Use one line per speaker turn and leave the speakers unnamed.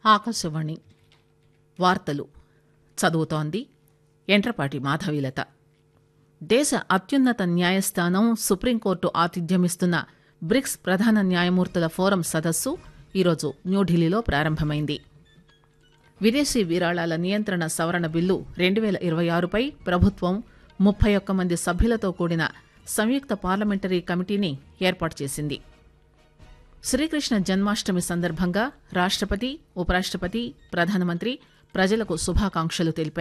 ఆకాశవాణి వార్తలు చదువుతోంది ఎంట్రపాటి మాధవీలత దేశ అత్యున్నత న్యాయస్థానం సుప్రీంకోర్టు ఆతిథ్యమిస్తున్న బ్రిక్స్ ప్రధాన న్యాయమూర్తుల ఫోరం సదస్సు ఈరోజు న్యూఢిల్లీలో ప్రారంభమైంది విదేశీ విరాళాల నియంత్రణ సవరణ బిల్లు రెండు పేల ఇరవై ఆరుపై ప్రభుత్వం ముప్పై ఒక్క మంది సభ్యులతో కూడిన సంయుక్త పార్లమెంటరీ కమిటీని ఏర్పాటు చేసింది శ్రీకృష్ణ జన్మాష్టమి సందర్భంగా రాష్టపతి ఉపరాష్టపతి ప్రధానమంత్రి ప్రజలకు శుభాకాంక్షలు తెలిపారు